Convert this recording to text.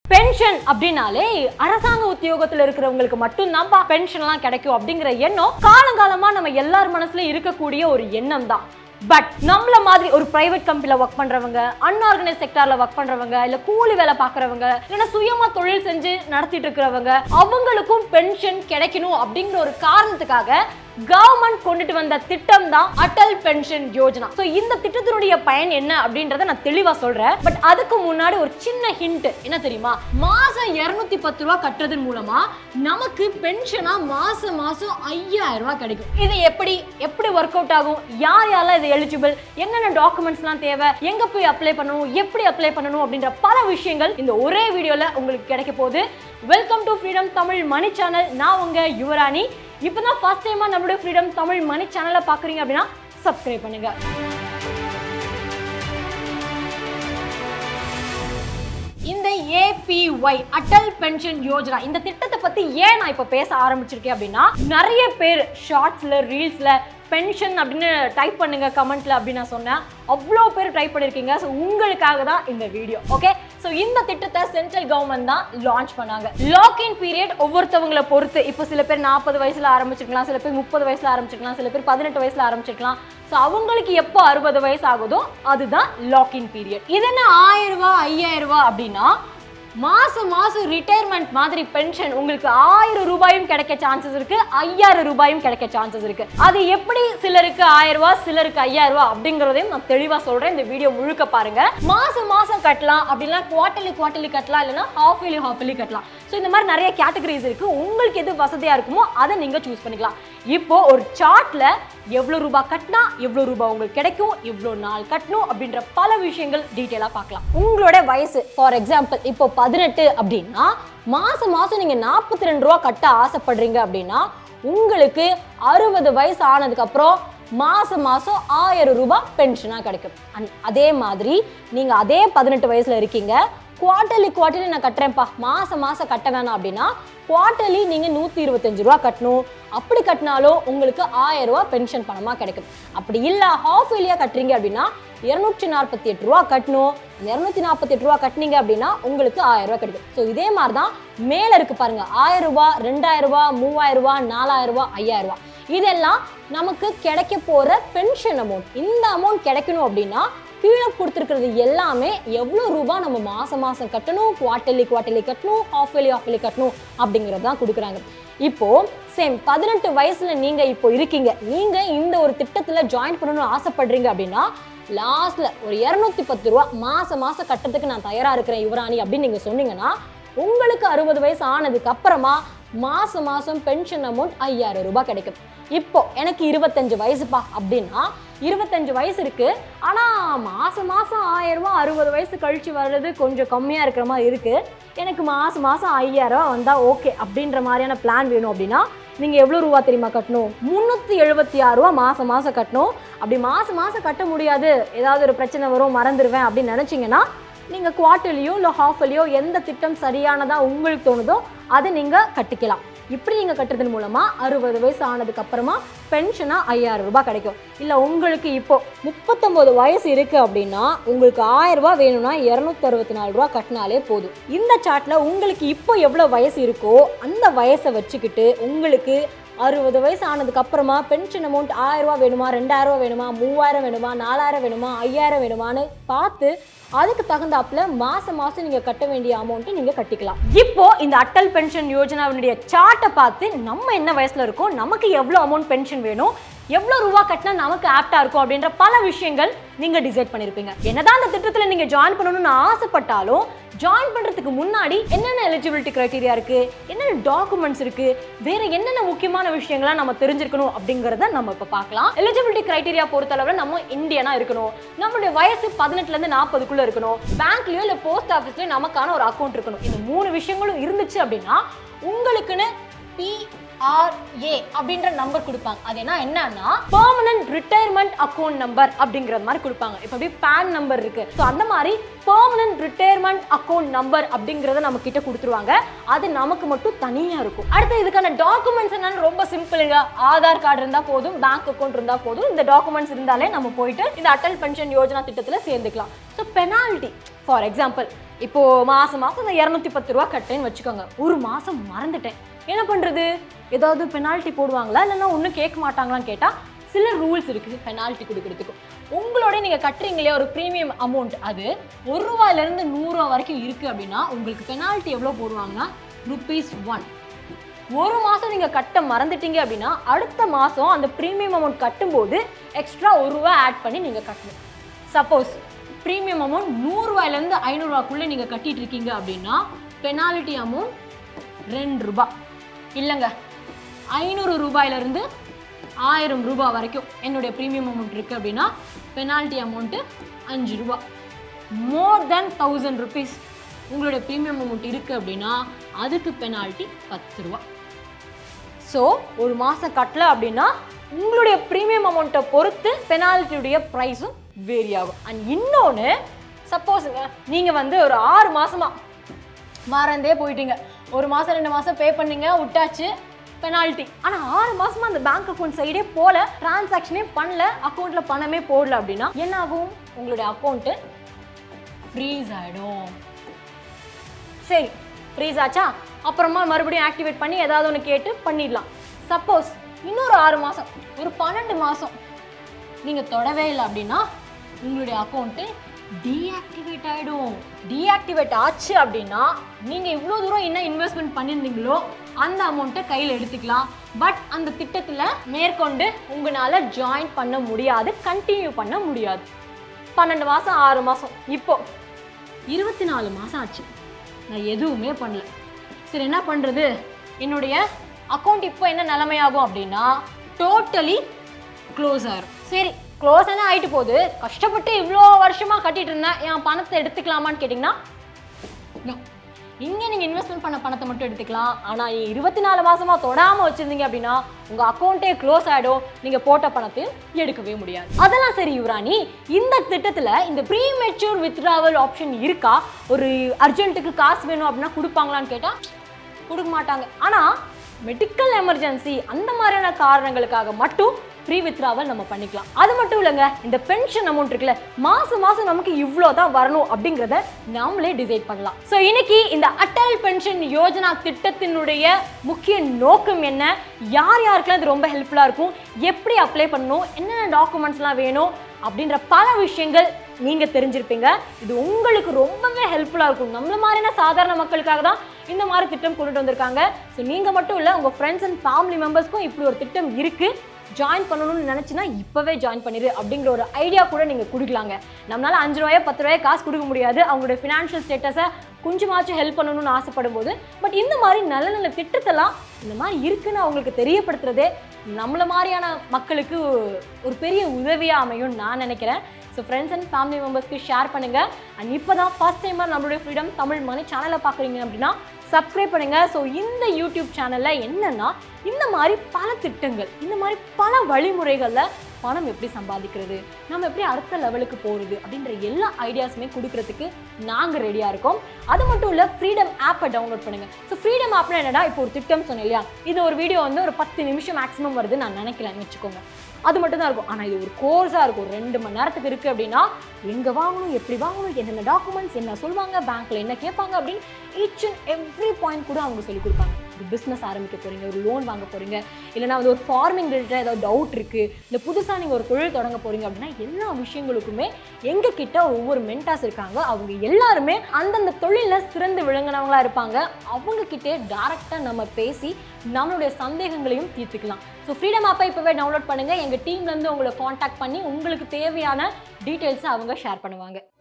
Pension அப்படின்னாலே அரசாங்க உத்தியோகத்துல இருக்கிறவங்களுக்கு மட்டும் தான்ப்பா பென்ஷன் எல்லாம் கிடைக்கும் அப்படிங்கிற எண்ணம் காலங்காலமா நம்ம எல்லார் மனசுல இருக்கக்கூடிய ஒரு எண்ணம் தான் பட் நம்மள மாதிரி ஒரு பிரைவேட் கம்பெனில ஒர்க் பண்றவங்க அன்ஆர்கனைஸ் செக்டார்ல ஒர்க் பண்றவங்க இல்ல கூலி வேலை பாக்குறவங்க இல்லைன்னா சுயமா தொழில் செஞ்சு நடத்திட்டு இருக்கிறவங்க அவங்களுக்கும் பென்ஷன் கிடைக்கணும் அப்படிங்கிற ஒரு காரணத்துக்காக கவர்மெண்ட் கொண்டுட்டு வந்த திட்டம் தான் அடல் பென்ஷன் யோஜனா ஸோ இந்த திட்டத்தினுடைய பயன் என்ன அப்படின்றத நான் தெளிவா சொல்றேன் பட் அதுக்கு முன்னாடி ஒரு சின்ன ஹிண்ட் என்ன தெரியுமா மாசம் இருநூத்தி பத்து ரூபா கட்டுறதன் மூலமா நமக்கு பென்ஷனா மாசம் மாசம் ஐயாயிரம் ரூபாய் கிடைக்கும் இது எப்படி எப்படி ஒர்க் அவுட் ஆகும் யார் யாரெல்லாம் இது எலிஜிபிள் என்னென்ன டாக்குமெண்ட்ஸ்லாம் தேவை எங்க போய் அப்ளை பண்ணணும் எப்படி அப்ளை பண்ணணும் அப்படின்ற பல விஷயங்கள் இந்த ஒரே வீடியோல உங்களுக்கு கிடைக்க போகுது welcome to freedom Tamil Mani channel நான் உங்க யுவராணி இப்பதான் ஃபர்ஸ்ட் டைமா நம்மளுடைய ஃப்ரீடம் தமிழ் மணி சேனலை பாக்குறீங்க அப்படின்னா சப்ஸ்கிரைப் பண்ணுங்க இந்த ஏபிஒய் அடல் பென்ஷன் யோஜனா இந்த திட்டத்தை பத்தி ஏன் நான் இப்ப பேச ஆரம்பிச்சிருக்கேன் அப்படின்னா நிறைய பேர் ஷார்ட்ஸ்ல ரீல்ஸ்ல பென்ஷன் அப்படின்னு டைப் பண்ணுங்க கமெண்ட்ல அப்படின்னு நான் சொன்னேன் அவ்வளோ பேர் ட்ரை பண்ணியிருக்கீங்க ஸோ உங்களுக்காக தான் இந்த வீடியோ ஓகே ஸோ இந்த திட்டத்தை சென்ட்ரல் கவர்மெண்ட் தான் லான்ச் பண்ணாங்க லாக்இன் பீரியட் ஒவ்வொருத்தவங்களை பொறுத்து இப்போ சில பேர் நாற்பது வயசுல ஆரம்பிச்சிருக்கலாம் சில பேர் முப்பது வயசுல ஆரம்பிச்சிருக்கலாம் சில பேர் பதினெட்டு வயசுல ஆரம்பிச்சிருக்கலாம் ஸோ அவங்களுக்கு எப்போ அறுபது வயசு ஆகுதோ அதுதான் லாக்இன் பீரியட் இது என்ன ஆயிரம் ரூபாய் ஐயாயிரம் ரூபாய் அப்படின்னா மாசம் மாசம் ரிட்டையர்மெண்ட் மாதிரி பென்ஷன் உங்களுக்கு ஆயிரம் ரூபாயும் கிடைக்க சான்சஸ் இருக்கு ஐயாயிரம் ரூபாயும் கிடைக்க சான்சஸ் இருக்கு அது எப்படி சிலருக்கு ஆயிரம் ரூபாய் சிலருக்கு ஐயாயிரம் ரூபாய் அப்படிங்கறதையும் நான் தெளிவா சொல்றேன் இந்த வீடியோ முழுக்க பாருங்க மாசம் மாசம் கட்டலாம் அப்படின்னா குவார்டர்லி குவார்டர்லி கட்டலாம் இல்லைன்னா ஹாஃப் இயர்லி ஹாஃப் இயர்லி கட்டலாம் ஸோ இந்த மாதிரி நிறைய கேட்டகரிஸ் இருக்கு உங்களுக்கு எது வசதியா இருக்குமோ அதை நீங்க சூஸ் பண்ணிக்கலாம் இப்போ ஒரு சார்ட்ல எவ்வளவு ரூபாய் கட்டினா எவ்வளவு ரூபாய் உங்களுக்கு கிடைக்கும் எவ்வளவு நாள் கட்டணும் அப்படின்ற பல விஷயங்கள் டீட்டெயிலாக பார்க்கலாம் உங்களோட வயசு ஃபார் எக்ஸாம்பிள் இப்போ பதினெட்டு அப்படின்னா மாசம் மாசம் நீங்க நாற்பத்தி ரெண்டு ரூபா கட்ட ஆசைப்படுறீங்க அப்படின்னா உங்களுக்கு அறுபது வயசு ஆனதுக்கு அப்புறம் மாசம் மாசம் ஆயிரம் ரூபாய் பென்ஷனாக கிடைக்கும் அண்ட் அதே மாதிரி நீங்க அதே பதினெட்டு வயசுல இருக்கீங்க குவார்ட்டர்லி குவார்ட்டர்லி நான் கட்டுறேன்ப்பா மாசம் மாசம் கட்ட வேணாம் அப்படின்னா குவார்ட்டர்லி நீங்க நூத்தி இருபத்தஞ்சு ரூபா கட்டணும் அப்படி கட்டினாலும் உங்களுக்கு ஆயிரம் ரூபாய் பென்ஷன் பணமா கிடைக்கும் அப்படி இல்ல ஹாஃப் இயர்லியா கட்டுறீங்க அப்படின்னா இருநூற்றி நாற்பத்தி எட்டு ரூபா கட்டணும் இருநூத்தி நாற்பத்தி எட்டு ரூபா கட்டினீங்க அப்படின்னா உங்களுக்கு ஆயிரம் ரூபாய் கிடைக்கும் ஸோ இதே மாதிரி தான் மேல இருக்கு பாருங்க ஆயிரம் ரூபாய் ரெண்டாயிரம் ரூபாய் மூவாயிரம் ரூபாய் நாலாயிரம் ரூபாய் ஐயாயிரம் ரூபாய் இதெல்லாம் நமக்கு கிடைக்க போற பென்ஷன் அமௌண்ட் இந்த அமௌண்ட் கிடைக்கணும் அப்படின்னா கீழே கொடுத்துருக்கிறது எல்லாமே எவ்வளோ ரூபாய் நம்ம மாதம் மாதம் கட்டணும் குவார்ட்டர்லி குவார்ட்டர்லி கட்டணும் ஹாஃப் இயர்லி ஹாஃப் இயர்லி கட்டணும் அப்படிங்கிறது தான் கொடுக்குறாங்க இப்போ சேம் பதினெட்டு வயசுல நீங்க இப்போ இருக்கீங்க நீங்க இந்த ஒரு திட்டத்துல ஜாயின் பண்ணணும்னு ஆசைப்படுறீங்க அப்படின்னா லாஸ்ட்ல ஒரு இரநூத்தி பத்து ரூபா மாசம் மாசம் கட்டுறதுக்கு நான் தயாரா இருக்கிறேன் யுவராணி அப்படின்னு நீங்க சொன்னீங்கன்னா உங்களுக்கு அறுபது வயசு ஆனதுக்கு அப்புறமா மாசம் மாசம் பென்ஷன் அமௌண்ட் ஐயாயிரம் ரூபாய் கிடைக்கும் இப்போ எனக்கு இருபத்தஞ்சு வயசுப்பா அப்படின்னா இருபத்தஞ்சு வயசு இருக்கு ஆனா மாசம் மாசம் ஆயிரம் ரூபாய் அறுபது வயசு கழிச்சு வர்றது கொஞ்சம் கம்மியா இருக்கிற மாதிரி இருக்கு எனக்கு மாசம் மாசம் ஐயாயிரம் ரூபாய் வந்தா ஓகே அப்படின்ற மாதிரியான பிளான் வேணும் அப்படின்னா நீங்க எவ்வளவு ரூபா தெரியுமா கட்டணும் முந்நூற்றி எழுபத்தி ஆறு ரூபா மாசம் மாசம் கட்டணும் அப்படி மாசம் மாசம் கட்ட முடியாது ஏதாவது ஒரு பிரச்சனை வரும் மறந்துடுவேன் அப்படின்னு நினைச்சீங்கன்னா நீங்கள் குவார்ட்டர்லியோ இல்லை ஹாஃப்லியோ எந்த திட்டம் சரியானதா உங்களுக்கு தோணுதோ அதை நீங்கள் கட்டிக்கலாம் இப்படி நீங்கள் கட்டுறதன் மூலமாக அறுபது வயசு ஆனதுக்கு அப்புறமா பென்ஷனாக ஐயாயிரம் ரூபாய் கிடைக்கும் இல்லை உங்களுக்கு இப்போ முப்பத்தொம்போது வயசு இருக்குது அப்படின்னா உங்களுக்கு ஆயிரம் ரூபாய் வேணும்னா இரநூத்தி அறுபத்தி நாலு ரூபா கட்டினாலே போதும் இந்த சார்ட்டில் உங்களுக்கு இப்போ எவ்வளோ வயசு இருக்கோ அந்த வயசை வச்சுக்கிட்டு உங்களுக்கு அறுபது வயசு ஆனதுக்கு அப்புறமா பென்ஷன் அமௌண்ட் ஆயிரம் ரூபாய் வேணுமா ரெண்டாயிரம் ரூபாய் வேணுமா மூவாயிரம் வேணுமா நாலாயிரம் வேணுமா ஐயாயிரம் வேணுமான்னு பார்த்து அதுக்கு தகுந்தாப்புல மாசம் மாசம் நீங்க கட்ட வேண்டிய அமௌண்ட்டை நீங்க கட்டிக்கலாம் இப்போ இந்த அட்டல் பென்ஷன் யோஜனாவினுடைய சார்ட்டை பார்த்து நம்ம என்ன வயசுல இருக்கோம் நமக்கு எவ்வளோ அமௌண்ட் பென்ஷன் வேணும் எவ்வளோ ரூபா கட்டினா நமக்கு ஆப்டா இருக்கும் அப்படின்ற பல விஷயங்கள் நீங்க டிசைட் பண்ணிருப்பீங்க என்னதான் அந்த திட்டத்துல நீங்க ஜாயின் பண்ணணும்னு ஆசைப்பட்டாலும் ஜாயின் பண்றதுக்கு முன்னாடி என்னென்ன எலிஜிபிலிட்டி கிரைட்டீரியா இருக்கு என்னென்ன டாக்குமெண்ட்ஸ் இருக்கு வேற என்னென்ன முக்கியமான விஷயங்கள்லாம் நம்ம தெரிஞ்சிருக்கணும் அப்படிங்கறத நம்ம இப்ப பார்க்கலாம் எலிஜிபிலிட்டி கிரைட்டீரியா பொறுத்தளவுல நம்ம இந்தியனா இருக்கணும் நம்மளுடைய வயசு பதினெட்டுல இருந்து நாற்பதுக்குள்ள இருக்கணும் பேங்க்லயோ இல்ல போஸ்ட் ஆஃபீஸ்லயோ நமக்கான ஒரு அக்கௌண்ட் இருக்கணும் இந்த மூணு விஷயங்களும் இருந்துச்சு அப்படின்னா உங்களுக்குன்னு பிஆர்ஏ அப்படின்ற நம்பர் கொடுப்பாங்க அது என்ன என்னன்னா பெர்மனன்ட் ரிட்டையர்மெண்ட் அக்கௌண்ட் நம்பர் அப்படிங்கிற மாதிரி கொடுப்பாங்க இப்போ அப்படி பேன் நம்பர் இருக்கு ஸோ அந்த மாதிரி பெர்மனன்ட் ரிட்டையர்மெண்ட் அக்கௌண்ட் நம்பர் அப்படிங்கறத நம்ம கிட்ட கொடுத்துருவாங்க அது நமக்கு மட்டும் தனியா இருக்கும் அடுத்து இதுக்கான டாக்குமெண்ட்ஸ் என்னன்னு ரொம்ப சிம்பிளுங்க ஆதார் கார்டு இருந்தா போதும் பேங்க் அக்கௌண்ட் இருந்தா போதும் இந்த டாக்குமெண்ட்ஸ் இருந்தாலே நம்ம போயிட்டு இந்த அட்டல் பென்ஷன் யோஜனா திட்டத்துல சேர்ந்துக்கலாம் ஸோ பெனால்ட்டி ஃபார் எக்ஸாம்பிள் இப்போ மாசம் மாசம் இந்த இரநூத்தி பத்து ரூபா கட்டேன்னு வச்சுக்கோங்க ஒரு மாசம் மறந்துட்டேன் என்ன பண்றது ஏதாவது பெனால்ட்டி போடுவாங்களா இல்லைன்னா ஒன்றும் கேட்க மாட்டாங்களான்னு கேட்டா சில ரூல்ஸ் இருக்குது பெனால்ட்டி கொடுக்கறதுக்கு உங்களோட நீங்க கட்டுறீங்களே ஒரு ப்ரீமியம் அமௌண்ட் அது ஒரு ரூபாயிலேருந்து நூறுரூவா வரைக்கும் இருக்கு அப்படின்னா உங்களுக்கு பெனால்ட்டி எவ்வளோ போடுவாங்கன்னா ருபீஸ் ஒன் ஒரு மாதம் நீங்கள் கட்ட மறந்துட்டீங்க அப்படின்னா அடுத்த மாதம் அந்த ப்ரீமியம் அமௌண்ட் கட்டும்போது எக்ஸ்ட்ரா ஒரு ரூபா ஆட் பண்ணி நீங்கள் கட்டணும் சப்போஸ் ப்ரீமியம் அமௌண்ட் நூறுரூவாயிலேருந்து ஐநூறுரூவாக்குள்ளே நீங்கள் கட்டிட்டு இருக்கீங்க அப்படின்னா பெனால்ட்டி அமௌண்ட் ரெண்டு ரூபா இல்லைங்க ஐநூறு ரூபாயிலிருந்து ஆயிரம் ரூபாய் வரைக்கும் என்னுடைய ப்ரீமியம் அமௌண்ட் இருக்குது அப்படின்னா பெனால்ட்டி அமௌண்ட்டு அஞ்சு ரூபா மோர் தென் தௌசண்ட் ருபீஸ் உங்களுடைய ப்ரீமியம் அமௌண்ட் இருக்குது அப்படின்னா அதுக்கு பெனால்ட்டி பத்து ரூபா ஸோ ஒரு மாதம் கட்டல அப்படின்னா உங்களுடைய ப்ரீமியம் அமௌண்ட்டை பொறுத்து பெனால்ட்டியுடைய ப்ரைஸும் வேரி ஆகும் அண்ட் இன்னொன்று சப்போஸுங்க நீங்கள் வந்து ஒரு ஆறு மாசமா வாரந்தே போயிட்டீங்க ஒரு மாதம் ரெண்டு மாதம் பே பண்ணீங்க விட்டாச்சு பெனால்ட்டி ஆனால் ஆறு மாசமா அந்த பேங்க் அக்கௌண்ட் சைடே போல டிரான்சாக்ஷனே பண்ணல அக்கௌண்ட்டில் பணமே போடல அப்படின்னா என்ன ஆகும் உங்களுடைய அக்கௌண்ட்டு ஃப்ரீஸ் ஆகிடும் சரி ஃப்ரீஸ் ஆச்சா அப்புறமா மறுபடியும் ஆக்டிவேட் பண்ணி ஏதாவது ஒன்று கேட்டு பண்ணிடலாம் சப்போஸ் இன்னொரு ஆறு மாதம் ஒரு பன்னெண்டு மாதம் நீங்கள் தொடவே இல்லை அப்படின்னா உங்களுடைய அக்கௌண்ட்டு டீஆக்டிவேட் ஆகிடும் டீஆக்டிவேட் ஆச்சு அப்படின்னா நீங்கள் இவ்வளோ தூரம் என்ன இன்வெஸ்ட்மெண்ட் பண்ணியிருந்தீங்களோ அந்த அமௌண்ட்டை கையில் எடுத்துக்கலாம் பட் அந்த திட்டத்தில் மேற்கொண்டு உங்களால் ஜாயின் பண்ண முடியாது கண்டினியூ பண்ண முடியாது பன்னெண்டு மாதம் ஆறு மாதம் இப்போ இருபத்தி நாலு மாதம் ஆச்சு நான் எதுவுமே பண்ணல சரி என்ன பண்ணுறது என்னுடைய அக்கௌண்ட் இப்போ என்ன நிலைமையாகும் அப்படின்னா டோட்டலி க்ளோஸ் ஆயிரும் சரி க்ளோஸ் ஆனா ஆயிட்டு போகுது கஷ்டப்பட்டு இவ்வளோ வருஷமாக கட்டிட்டு இருந்தேன் என் பணத்தை எடுத்துக்கலாமான்னு கேட்டிங்கன்னா no. இங்கே நீங்கள் இன்வெஸ்ட்மெண்ட் பண்ண பணத்தை மட்டும் எடுத்துக்கலாம் ஆனால் இருபத்தி நாலு மாசமாக தொடாமல் வச்சுருந்தீங்க அப்படின்னா உங்கள் அக்கௌண்ட்டே க்ளோஸ் ஆகிடும் நீங்கள் போட்ட பணத்தையும் எடுக்கவே முடியாது அதெல்லாம் சரி யுவராணி இந்த திட்டத்தில் இந்த ப்ரீ மெச்சூர் வித்ட்ராவல் ஆப்ஷன் இருக்கா ஒரு அர்ஜென்ட்டுக்கு காசு வேணும் அப்படின்னா கொடுப்பாங்களான்னு கேட்டால் கொடுக்க மாட்டாங்க ஆனால் மெடிக்கல் எமர்ஜென்சி அந்த மாதிரியான காரணங்களுக்காக மட்டும் ஃப்ரீ வித்ராவல் நம்ம பண்ணிக்கலாம் அது மட்டும் இல்லைங்க இந்த பென்ஷன் அமௌண்ட் இருக்குல்ல மாசம் மாசம் நமக்கு இவ்வளோ தான் வரணும் அப்படிங்கிறத நாமளே டிசைட் பண்ணலாம் ஸோ இன்னைக்கு இந்த அட்டல் பென்ஷன் யோஜனா திட்டத்தினுடைய முக்கிய நோக்கம் என்ன யார் யாருக்கெல்லாம் இது ரொம்ப ஹெல்ப்ஃபுல்லாக இருக்கும் எப்படி அப்ளை பண்ணணும் என்னென்ன டாக்குமெண்ட்ஸ்லாம் வேணும் அப்படின்ற பல விஷயங்கள் நீங்கள் தெரிஞ்சிருப்பீங்க இது உங்களுக்கு ரொம்பவே ஹெல்ப்ஃபுல்லாக இருக்கும் நம்மள மாதிரியான சாதாரண மக்களுக்காக தான் இந்த மாதிரி திட்டம் கொண்டுட்டு வந்திருக்காங்க ஸோ நீங்கள் மட்டும் இல்லை உங்கள் ஃப்ரெண்ட்ஸ் அண்ட் ஃபேமிலி மெம்பர்ஸ்க்கும் இப்படி ஒரு திட்டம் இருக்குது ஜாயின் பண்ணணும்னு நினச்சினா இப்போவே ஜாயின் பண்ணிடு அப்படிங்கிற ஒரு ஐடியா கூட நீங்கள் கொடுக்கலாங்க நம்மளால அஞ்சு ரூபாயோ பத்து ரூபாயோ காசு கொடுக்க முடியாது அவங்களுடைய ஃபினான்ஷியல் ஸ்டேட்டஸை கொஞ்சமாச்சும் ஹெல்ப் பண்ணணும்னு ஆசைப்படும் போது பட் இந்த மாதிரி நல்ல நல்ல திட்டத்தெல்லாம் இந்த மாதிரி இருக்குன்னு அவங்களுக்கு தெரியப்படுத்துறதே நம்மள மாதிரியான மக்களுக்கு ஒரு பெரிய உதவியாக அமையும்னு நான் நினைக்கிறேன் ஸோ ஃப்ரெண்ட்ஸ் அண்ட் ஃபேமிலி மெம்பர்ஸ்க்கு ஷேர் பண்ணுங்க அண்ட் இப்போ தான் ஃபர்ஸ்ட் டைமாக நம்மளுடைய ஃப்ரீடம் தமிழ் மணி சேனலை பார்க்குறீங்க அப்படின்னா சப்ஸ்கிரைப் பண்ணுங்க ஸோ இந்த யூடியூப் சேனலில் என்னன்னா இந்த மாதிரி பல திட்டங்கள் இந்த மாதிரி பல வழிமுறைகளில் பணம் எப்படி சம்பாதிக்கிறது நம்ம எப்படி அடுத்த லெவலுக்கு போகிறது அப்படின்ற எல்லா ஐடியாஸுமே கொடுக்கறதுக்கு நாங்கள் ரெடியாக இருக்கோம் அது மட்டும் இல்லை ஃப்ரீடம் ஆப்பை டவுன்லோட் பண்ணுங்கள் ஸோ ஃப்ரீடம் ஆப்னா என்னடா இப்போ ஒரு திட்டம் சொன்னேன் இல்லையா இது ஒரு வீடியோ வந்து ஒரு பத்து நிமிஷம் மேக்ஸிமம் வருது நான் நினைக்கிறேன்னு வச்சுக்கோங்க அது மட்டும் தான் இருக்கும் ஆனால் இது ஒரு கோர்ஸாக இருக்கும் ரெண்டு மணி நேரத்துக்கு இருக்குது அப்படின்னா எங்கே வாங்கணும் எப்படி வாங்கணும் என்னென்ன டாக்குமெண்ட்ஸ் என்ன சொல்லுவாங்க பேங்க்கில் என்ன கேட்பாங்க அப்படின்னு ஈச் அண்ட் எவ்ரி பாயிண்ட் கூட அவங்க சொல்லிக் கொடுப்பாங்க ஒரு பிஸ்னஸ் ஆரம்பிக்க போகிறீங்க ஒரு லோன் வாங்க போகிறீங்க இல்லைனா வந்து ஒரு ஃபார்மிங் ரிலேட்டடாக ஏதாவது டவுட் இருக்குது இல்லை புதுசாக நீங்கள் ஒரு தொழில் தொடங்க போகிறீங்க அப்படின்னா எல்லா விஷயங்களுக்குமே எங்கள் கிட்ட ஒவ்வொரு மென்டாஸ் இருக்காங்க அவங்க எல்லாருமே அந்தந்த தொழிலில் சிறந்து விளங்கினவங்களா இருப்பாங்க அவங்க கிட்டே டேரெக்டாக நம்ம பேசி நம்மளுடைய சந்தேகங்களையும் தீர்த்துக்கலாம் ஸோ ஃப்ரீடம் ஆப்பை இப்போவே டவுன்லோட் பண்ணுங்கள் எங்கள் டீம்லேருந்து உங்களை காண்டாக்ட் பண்ணி உங்களுக்கு தேவையான டீட்டெயில்ஸை அவங்க ஷேர் பண்ணுவாங்க